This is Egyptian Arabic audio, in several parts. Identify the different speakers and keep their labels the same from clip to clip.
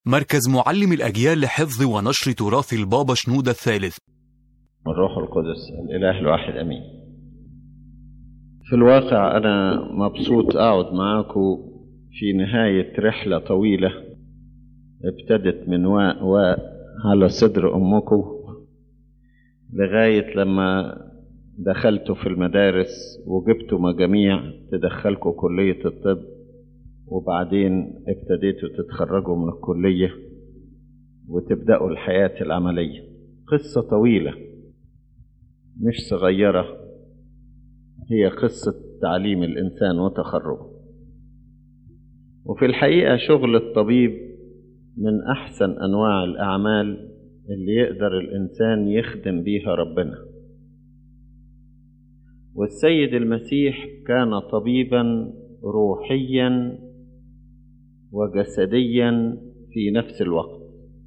Speaker 1: مركز معلم الأجيال لحفظ ونشر تراث البابا شنودة الثالث
Speaker 2: والروح القدس الإله الواحد أمين في الواقع أنا مبسوط أقعد معاكم في نهاية رحلة طويلة ابتدت من واء واء على صدر أمكم لغاية لما دخلتوا في المدارس وجبتوا مجاميع تدخلكوا كلية الطب وبعدين ابتديتوا تتخرجوا من الكلية وتبدأوا الحياة العملية قصة طويلة مش صغيرة هي قصة تعليم الإنسان وتخرجه وفي الحقيقة شغل الطبيب من أحسن أنواع الأعمال اللي يقدر الإنسان يخدم بيها ربنا والسيد المسيح كان طبيبا روحيا وجسديا في نفس الوقت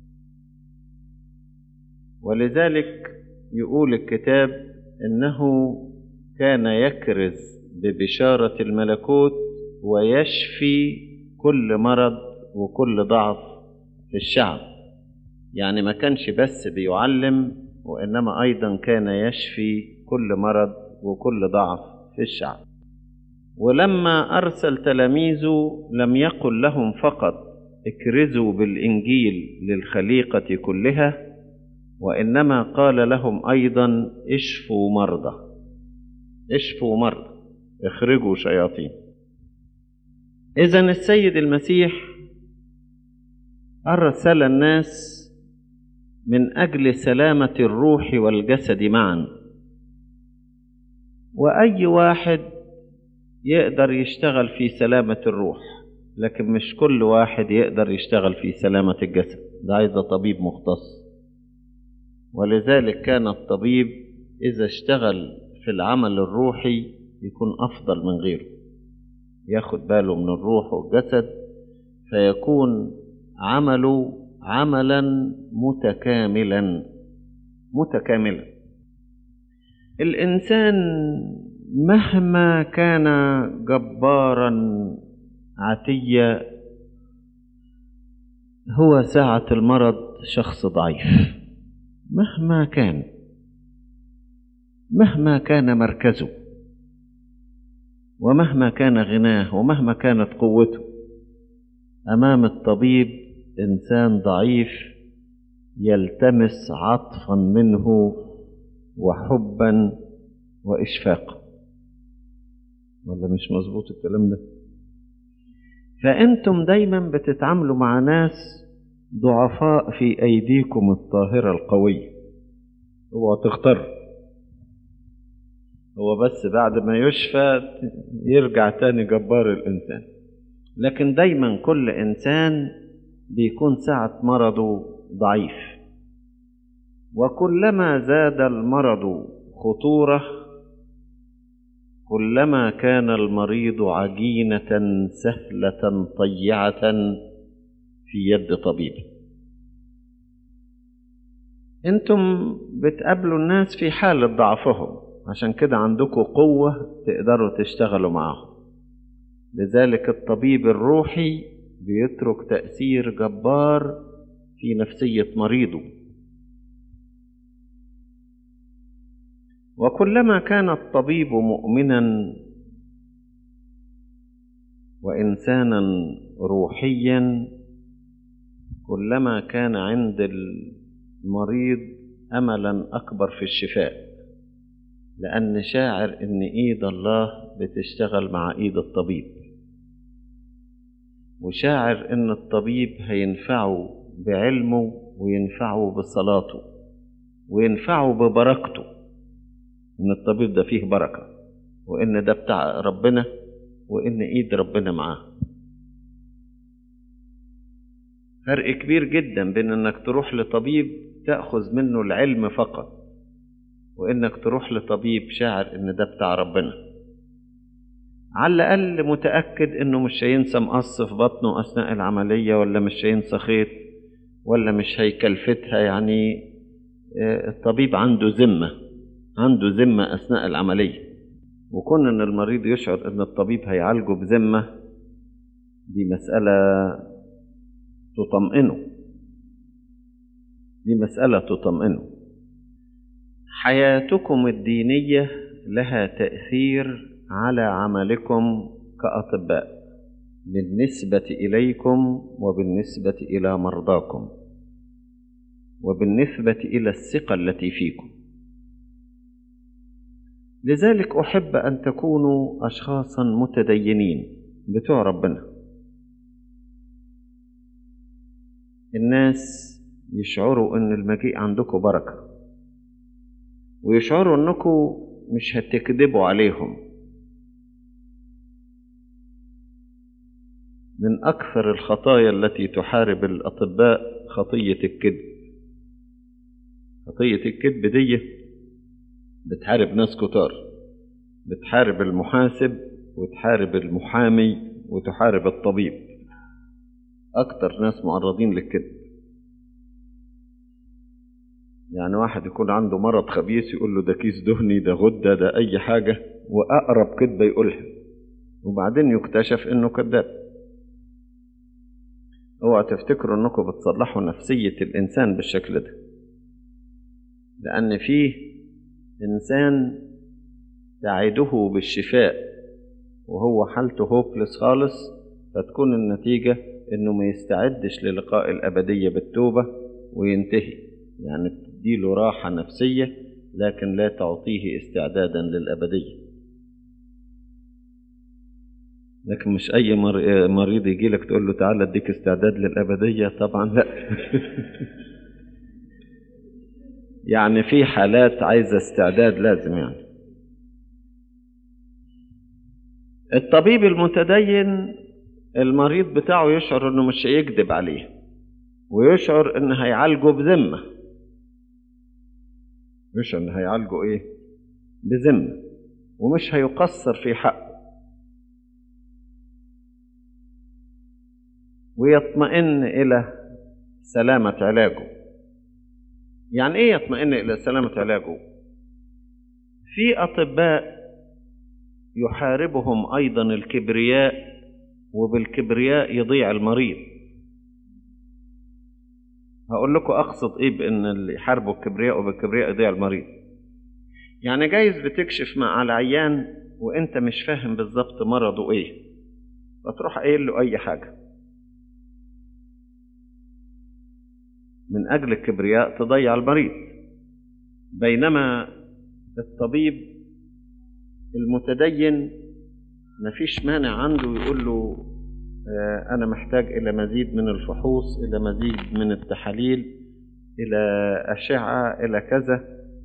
Speaker 2: ولذلك يقول الكتاب انه كان يكرز ببشاره الملكوت ويشفي كل مرض وكل ضعف في الشعب يعني ما كانش بس بيعلم وانما ايضا كان يشفي كل مرض وكل ضعف في الشعب ولما ارسل تلاميذه لم يقل لهم فقط اكرزوا بالانجيل للخليقه كلها وانما قال لهم ايضا اشفوا مرضى اشفوا مرضى اخرجوا شياطين اذا السيد المسيح ارسل الناس من اجل سلامه الروح والجسد معا واي واحد يقدر يشتغل في سلامه الروح لكن مش كل واحد يقدر يشتغل في سلامه الجسد ده عايزه طبيب مختص ولذلك كان الطبيب اذا اشتغل في العمل الروحي يكون افضل من غيره ياخد باله من الروح والجسد فيكون عمله عملا متكاملا متكاملا الانسان مهما كان جبارا عتيا هو ساعه المرض شخص ضعيف مهما كان مهما كان مركزه ومهما كان غناه ومهما كانت قوته امام الطبيب انسان ضعيف يلتمس عطفا منه وحبا واشفاقا ولا مش مظبوط الكلام ده فانتم دايما بتتعاملوا مع ناس ضعفاء في ايديكم الطاهره القويه اوعوا تختاروا هو بس بعد ما يشفى يرجع تاني جبار الإنسان لكن دايما كل إنسان بيكون ساعة مرضه ضعيف وكلما زاد المرض خطورة كلما كان المريض عجينة سهلة طيعة في يد طبيب انتم بتقابلوا الناس في حالة ضعفهم عشان كده عندكم قوة تقدروا تشتغلوا معاهم لذلك الطبيب الروحي بيترك تأثير جبار في نفسية مريضه وكلما كان الطبيب مؤمنا وإنسانا روحيا كلما كان عند المريض أملا أكبر في الشفاء لأن شاعر إن إيد الله بتشتغل مع إيد الطبيب وشاعر إن الطبيب هينفعه بعلمه وينفعه بصلاته وينفعه ببركته إن الطبيب ده فيه بركة وإن ده بتاع ربنا وإن إيد ربنا معاه فرق كبير جدا بين إنك تروح لطبيب تأخذ منه العلم فقط وانك تروح لطبيب شاعر ان ده بتاع ربنا على الاقل متاكد انه مش هينسى مقص في بطنه اثناء العمليه ولا مش هينسى خيط ولا مش هيكلفتها يعني الطبيب عنده ذمه عنده ذمه اثناء العمليه وكون ان المريض يشعر ان الطبيب هيعالجه بذمه دي مساله تطمئنه دي مسألة تطمئنه حياتكم الدينية لها تأثير على عملكم كأطباء بالنسبة إليكم وبالنسبة إلى مرضاكم وبالنسبة إلى الثقة التي فيكم لذلك أحب أن تكونوا أشخاصا متدينين بتوع ربنا الناس يشعروا أن المجيء عندكم بركة ويشعروا أنكم مش هتكذبوا عليهم من أكثر الخطايا التي تحارب الأطباء خطية الكذب خطية الكذب دي بتحارب ناس كتار بتحارب المحاسب وتحارب المحامي وتحارب الطبيب أكتر ناس معرضين للكذب يعني واحد يكون عنده مرض خبيث يقول له ده كيس دهني ده غدة ده أي حاجة وأقرب كذبة يقولها وبعدين يكتشف إنه كذاب اوعى تفتكروا انكم بتصلحوا نفسية الإنسان بالشكل ده لأن فيه إنسان تعده بالشفاء وهو حالته هوبلس خالص فتكون النتيجة إنه ما يستعدش للقاء الأبدية بالتوبة وينتهي يعني تديله راحة نفسية لكن لا تعطيه استعدادا للأبدية لكن مش أي مريض يجي لك تقول له تعالى أديك استعداد للأبدية طبعا لا يعني في حالات عايزة استعداد لازم يعني الطبيب المتدين المريض بتاعه يشعر انه مش هيكذب عليه ويشعر ان هيعالجه بذمة يشعر ان هيعالجه ايه بذمة ومش هيقصر في حقه ويطمئن الى سلامة علاجه يعني ايه يطمئن الى سلامة علاجه في اطباء يحاربهم ايضا الكبرياء وبالكبرياء يضيع المريض هقول لكم اقصد ايه بان اللي يحاربوا الكبرياء وبالكبرياء يضيع المريض يعني جايز بتكشف مع على عيان وانت مش فاهم بالظبط مرضه ايه فتروح قايل له اي حاجه من اجل الكبرياء تضيع المريض بينما الطبيب المتدين مفيش مانع عنده يقول له أنا محتاج إلى مزيد من الفحوص إلى مزيد من التحاليل إلى أشعة إلى كذا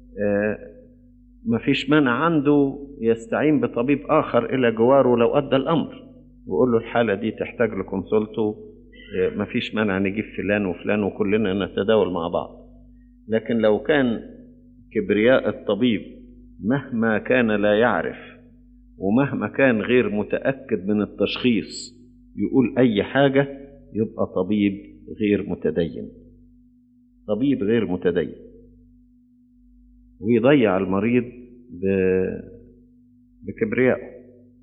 Speaker 2: مفيش مانع عنده يستعين بطبيب آخر إلى جواره لو أدى الأمر ويقول له الحالة دي تحتاج لكونسولته مفيش مانع نجيب فلان وفلان وكلنا نتداول مع بعض لكن لو كان كبرياء الطبيب مهما كان لا يعرف ومهما كان غير متأكد من التشخيص يقول أي حاجة يبقى طبيب غير متدين طبيب غير متدين ويضيع المريض ب... بكبريائه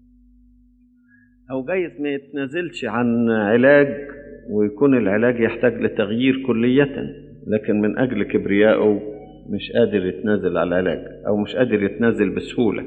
Speaker 2: أو جايز ما يتنازلش عن علاج ويكون العلاج يحتاج لتغيير كلية لكن من أجل كبريائه مش قادر يتنازل على العلاج أو مش قادر يتنازل بسهولة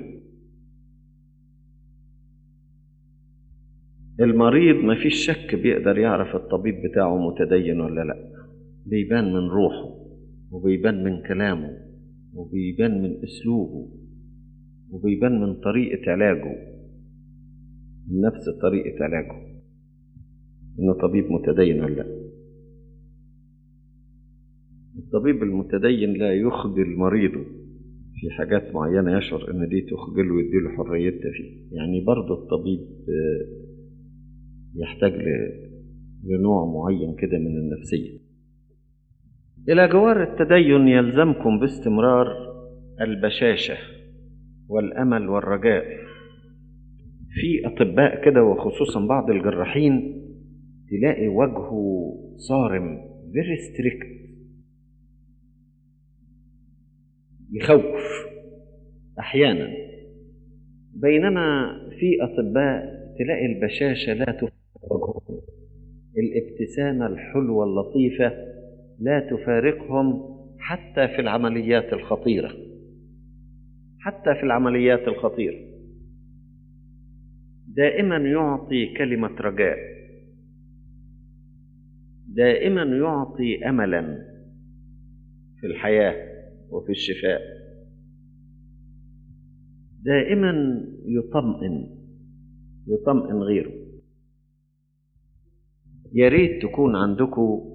Speaker 2: المريض ما فيش شك بيقدر يعرف الطبيب بتاعه متدين ولا لا بيبان من روحه وبيبان من كلامه وبيبان من اسلوبه وبيبان من طريقة علاجه من نفس طريقة علاجه انه طبيب متدين ولا لا الطبيب المتدين لا يخجل مريضه في حاجات معينة يشعر ان دي تخجله ويديله حريتها فيه يعني برضه الطبيب يحتاج لنوع معين كده من النفسية إلى جوار التدين يلزمكم باستمرار البشاشة والأمل والرجاء في أطباء كده وخصوصا بعض الجراحين تلاقي وجهه صارم very strict يخوف أحيانا بينما في أطباء تلاقي البشاشة لا تفرق الابتسامة الحلوة اللطيفة لا تفارقهم حتى في العمليات الخطيرة حتى في العمليات الخطيرة دائما يعطي كلمة رجاء دائما يعطي أملا في الحياة وفي الشفاء دائما يطمئن يطمئن غيره يا ريت تكون عندكم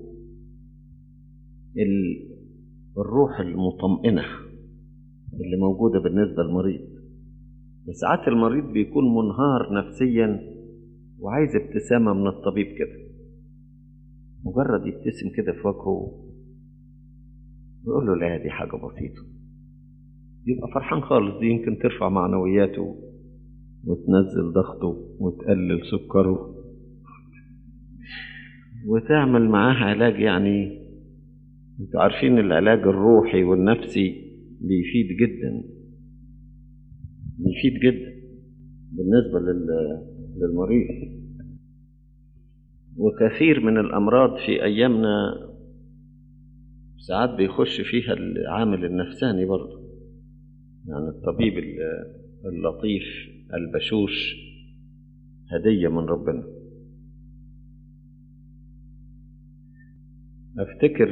Speaker 2: الروح المطمئنة اللي موجودة بالنسبة للمريض ساعات المريض بيكون منهار نفسيا وعايز ابتسامة من الطبيب كده مجرد يبتسم كده في وجهه ويقول له لا دي حاجة بسيطة يبقى فرحان خالص دي يمكن ترفع معنوياته وتنزل ضغطه وتقلل سكره وتعمل معاه علاج يعني انتوا عارفين العلاج الروحي والنفسي بيفيد جدا بيفيد جدا بالنسبة للمريض وكثير من الأمراض في أيامنا ساعات بيخش فيها العامل النفساني برضه يعني الطبيب اللطيف البشوش هدية من ربنا أفتكر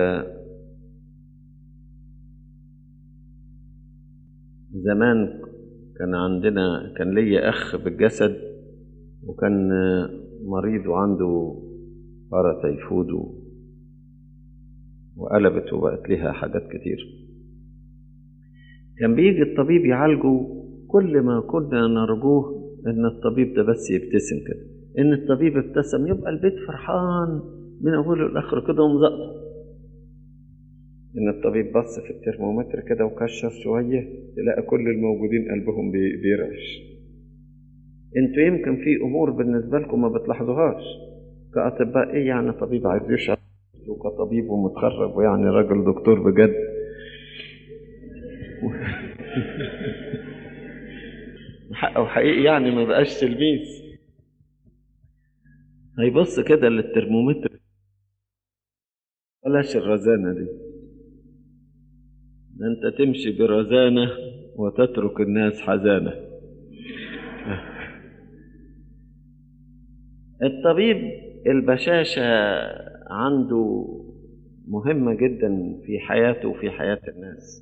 Speaker 2: زمان كان عندنا كان ليا أخ بالجسد وكان مريض وعنده باراتيفود وقلبت وبقت لها حاجات كتير كان بيجي الطبيب يعالجه كل ما كنا نرجوه ان الطبيب ده بس يبتسم كده ان الطبيب ابتسم يبقى البيت فرحان من اوله لاخره كده ومزقطه ان الطبيب بص في الترمومتر كده وكشر شويه تلاقي كل الموجودين قلبهم بيرعش انتوا يمكن في امور بالنسبه لكم ما بتلاحظوهاش كاطباء ايه يعني طبيب عايز يشعر وكطبيب ومتخرج ويعني راجل دكتور بجد حقه حقيقي يعني ما بقاش تلميذ هيبص كده للترمومتر بلاش الرزانة دي ده انت تمشي برزانة وتترك الناس حزانة الطبيب البشاشة عنده مهمة جدا في حياته وفي حياة الناس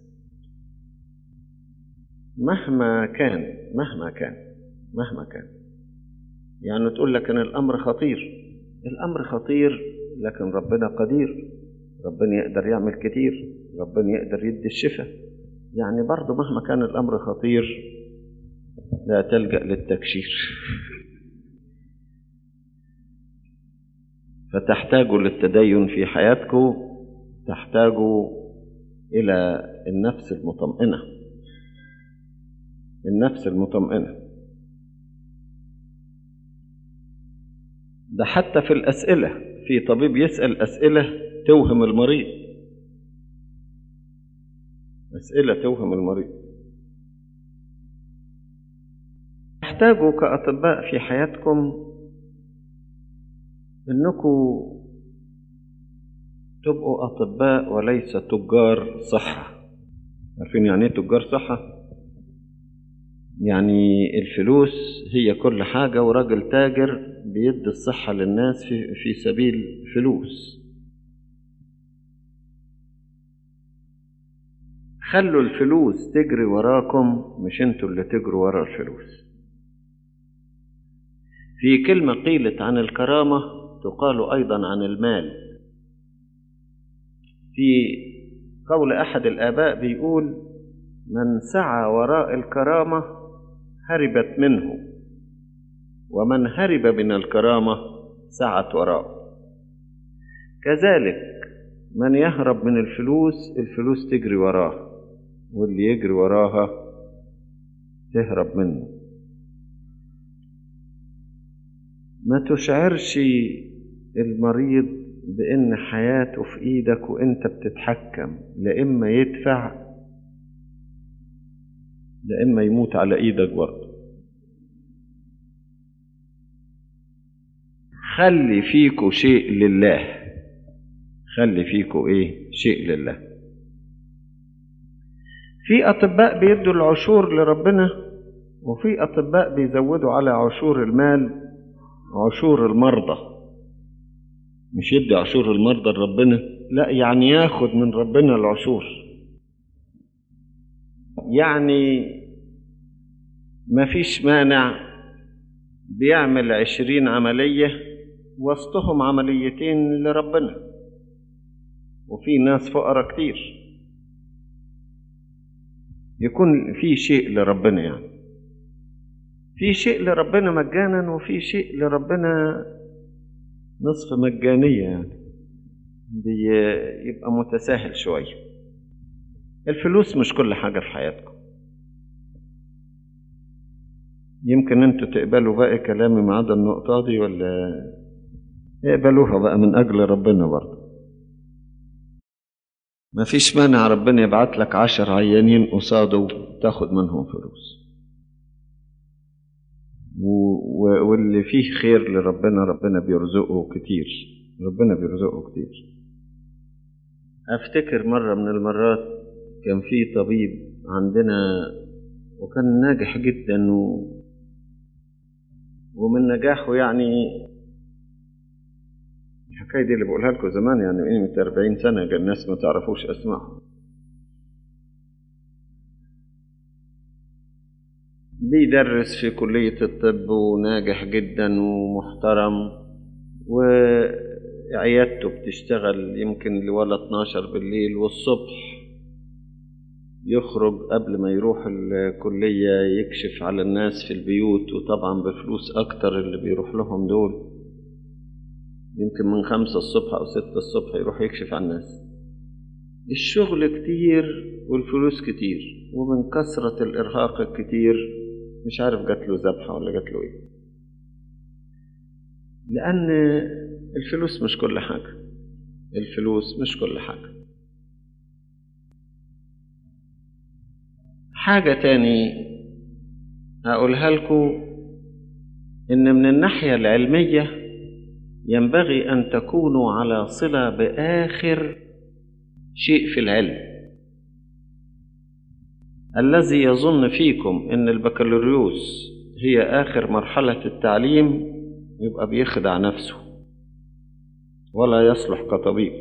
Speaker 2: مهما كان مهما كان مهما كان يعني تقول لك ان الامر خطير الامر خطير لكن ربنا قدير ربنا يقدر يعمل كتير ربنا يقدر يدي الشفاء يعني برضه مهما كان الامر خطير لا تلجا للتكشير فتحتاجوا للتدين في حياتكم تحتاجوا الى النفس المطمئنه النفس المطمئنة ده حتى في الأسئلة في طبيب يسأل أسئلة توهم المريض أسئلة توهم المريض تحتاجوا كأطباء في حياتكم إنكم تبقوا أطباء وليس تجار صحة عارفين يعني إيه تجار صحة؟ يعني الفلوس هي كل حاجة وراجل تاجر بيدي الصحة للناس في, في سبيل فلوس خلوا الفلوس تجري وراكم مش انتوا اللي تجروا ورا الفلوس في كلمة قيلت عن الكرامة تقال أيضا عن المال في قول أحد الآباء بيقول من سعى وراء الكرامة هربت منه ومن هرب من الكرامة سعت وراءه كذلك من يهرب من الفلوس الفلوس تجري وراه واللي يجري وراها تهرب منه ما تشعرش المريض بأن حياته في إيدك وأنت بتتحكم لا إما يدفع لا إما يموت على إيدك برضه خلي فيكو شيء لله خلي فيكو ايه شيء لله في اطباء بيدوا العشور لربنا وفي اطباء بيزودوا على عشور المال عشور المرضى مش يدي عشور المرضى لربنا لا يعني ياخد من ربنا العشور يعني ما فيش مانع بيعمل عشرين عملية وسطهم عمليتين لربنا وفي ناس فقراء كتير يكون في شيء لربنا يعني في شيء لربنا مجانا وفي شيء لربنا نصف مجانية يعني بيبقى متساهل شوية الفلوس مش كل حاجة في حياتكم يمكن انتوا تقبلوا بقى كلامي ما عدا النقطة دي ولا اقبلوها بقى من أجل ربنا برضه ما فيش مانع ربنا يبعت لك عشر عيانين قصاده تاخد منهم فلوس و... و... واللي فيه خير لربنا ربنا بيرزقه كتير ربنا بيرزقه كتير افتكر مرة من المرات كان في طبيب عندنا وكان ناجح جدا و... ومن نجاحه يعني الحكاية دي اللي بقولها لكم زمان يعني قيمة 40 سنة كان الناس ما تعرفوش أسمائهم بيدرس في كلية الطب وناجح جدا ومحترم وعيادته بتشتغل يمكن لولا 12 بالليل والصبح يخرج قبل ما يروح الكلية يكشف على الناس في البيوت وطبعا بفلوس أكتر اللي بيروح لهم دول يمكن من خمسة الصبح أو ستة الصبح يروح يكشف على الناس الشغل كتير والفلوس كتير ومن كثرة الإرهاق الكتير مش عارف جات له ذبحة ولا جات له إيه لأن الفلوس مش كل حاجة الفلوس مش كل حاجة حاجة تاني هقولها لكم إن من الناحية العلمية ينبغي أن تكونوا على صلة بآخر شيء في العلم الذي يظن فيكم أن البكالوريوس هي آخر مرحلة التعليم يبقى بيخدع نفسه ولا يصلح كطبيب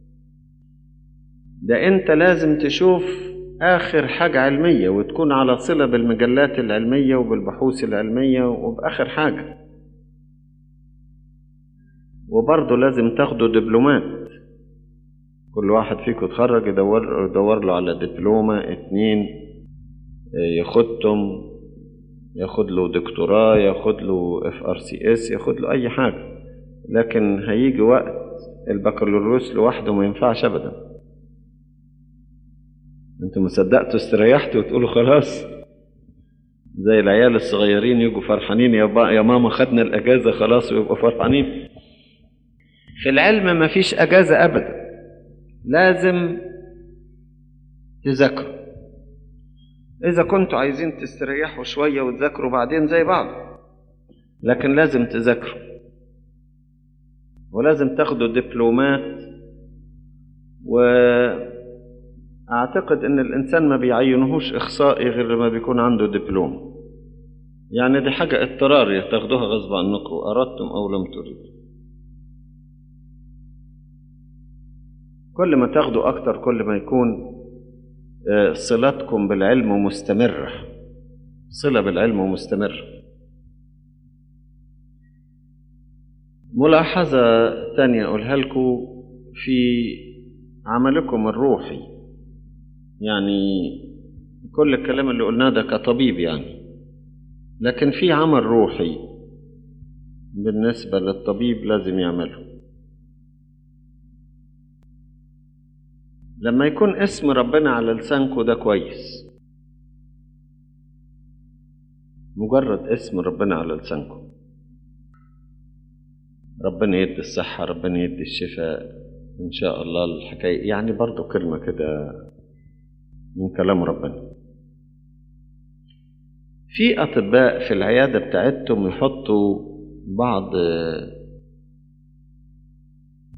Speaker 2: ده أنت لازم تشوف آخر حاجة علمية وتكون على صلة بالمجلات العلمية وبالبحوث العلمية وبآخر حاجة وبرضه لازم تاخدوا دبلومات كل واحد فيكم يتخرج يدور, يدور له على دبلومة اتنين ياخدهم ياخد له دكتوراه ياخد له اف ار سي اس ياخد له اي حاجة لكن هيجي وقت البكالوريوس لوحده ما ينفعش ابدا انتوا ما صدقتوا استريحتوا وتقولوا خلاص زي العيال الصغيرين يجوا فرحانين يا, با يا ماما خدنا الاجازه خلاص ويبقوا فرحانين في العلم ما فيش اجازه ابدا لازم تذاكروا اذا كنتوا عايزين تستريحوا شويه وتذاكروا بعدين زي بعض لكن لازم تذاكروا ولازم تاخدوا دبلومات و أعتقد إن الإنسان ما بيعينهوش إخصائي غير لما بيكون عنده دبلوم يعني دي حاجة اضطرارية تاخدوها غصب عنكم أردتم أو لم تريدوا كل ما تاخدوا أكتر كل ما يكون صلتكم بالعلم مستمرة صلة بالعلم مستمرة ملاحظة تانية أقولها لكم في عملكم الروحي يعني كل الكلام اللي قلناه ده كطبيب يعني لكن في عمل روحي بالنسبة للطبيب لازم يعمله لما يكون اسم ربنا على لسانكوا ده كويس مجرد اسم ربنا على لسانكم ربنا يدي الصحة ربنا يدي الشفاء إن شاء الله الحكاية يعني برضو كلمة كده من كلام ربنا في أطباء في العيادة بتاعتهم يحطوا بعض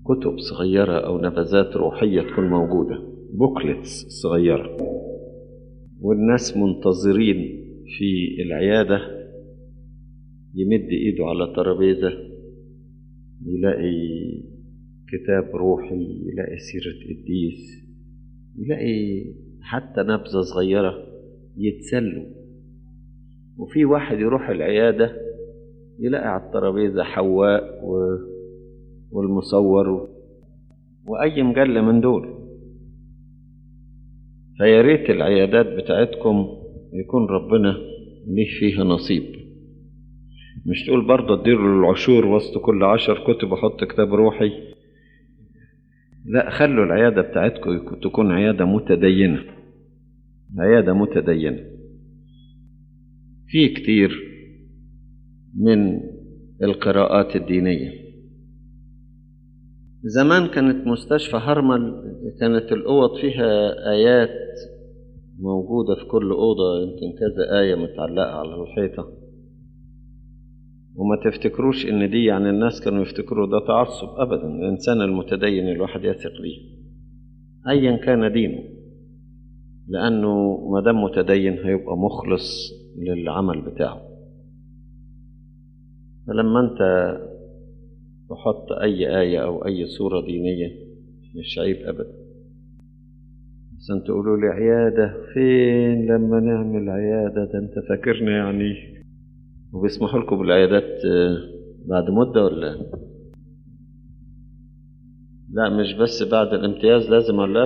Speaker 2: كتب صغيرة أو نبذات روحية تكون موجودة بوكلتس صغيرة والناس منتظرين في العيادة يمد إيده على ترابيزة يلاقي كتاب روحي يلاقي سيرة قديس يلاقي حتى نبذة صغيرة يتسلوا وفي واحد يروح العيادة يلاقي على الترابيزة حواء و... والمصور و... وأي مجلة من دول فيا ريت العيادات بتاعتكم يكون ربنا ليه فيها نصيب مش تقول برضه اديله العشور وسط كل عشر كتب احط كتاب روحي لا خلوا العيادة بتاعتكم تكون عيادة متدينة عيادة متدينة في كتير من القراءات الدينية زمان كانت مستشفى هرمل كانت الأوض فيها آيات موجودة في كل أوضة يمكن كذا آية متعلقة على الحيطة وما تفتكروش إن دي يعني الناس كانوا يفتكروا ده تعصب أبدا الإنسان المتدين الواحد يثق بيه أيا كان دينه لأنه ما دام متدين هيبقى مخلص للعمل بتاعه فلما أنت تحط أي آية أو أي صورة دينية مش عيب أبدا بس تقولوا لي عيادة فين لما نعمل عيادة ده أنت فاكرنا يعني وبيسمحوا لكم بالعيادات بعد مدة ولا لا مش بس بعد الامتياز لازم ولا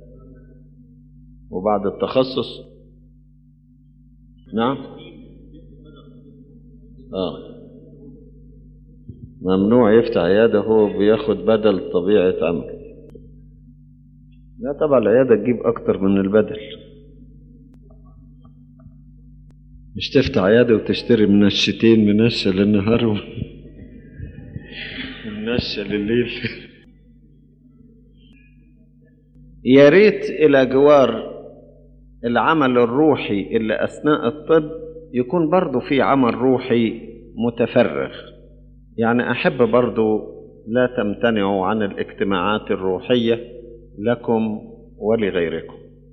Speaker 2: وبعد التخصص نعم اه ممنوع يفتح عيادة هو بياخد بدل طبيعة عمل لا طبعا العيادة تجيب أكتر من البدل مش تفتح عيادة وتشتري منشتين منشة للنهار ومنشة لليل يا ريت إلى جوار العمل الروحي اللي أثناء الطب يكون برضو في عمل روحي متفرغ يعني أحب برضو لا تمتنعوا عن الاجتماعات الروحية لكم ولغيركم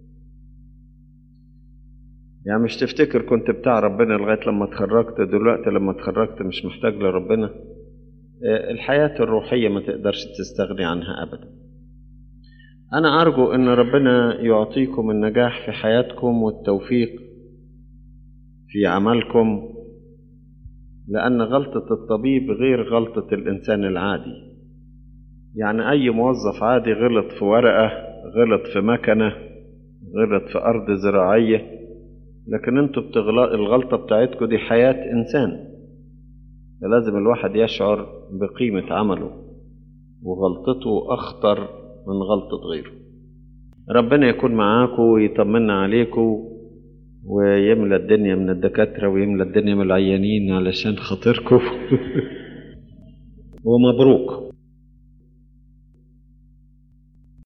Speaker 2: يعني مش تفتكر كنت بتاع ربنا لغاية لما اتخرجت دلوقتي لما اتخرجت مش محتاج لربنا الحياة الروحية ما تقدرش تستغني عنها أبدا أنا أرجو أن ربنا يعطيكم النجاح في حياتكم والتوفيق في عملكم لأن غلطة الطبيب غير غلطة الإنسان العادي يعني أي موظف عادي غلط في ورقة غلط في مكنة غلط في أرض زراعية لكن انتوا بتغلط الغلطة بتاعتكم دي حياة إنسان فلازم الواحد يشعر بقيمة عمله وغلطته أخطر من غلطة غيره ربنا يكون معاكم ويطمنا عليكم ويملى الدنيا من الدكاترة ويملى الدنيا من العيانين علشان خاطركم ومبروك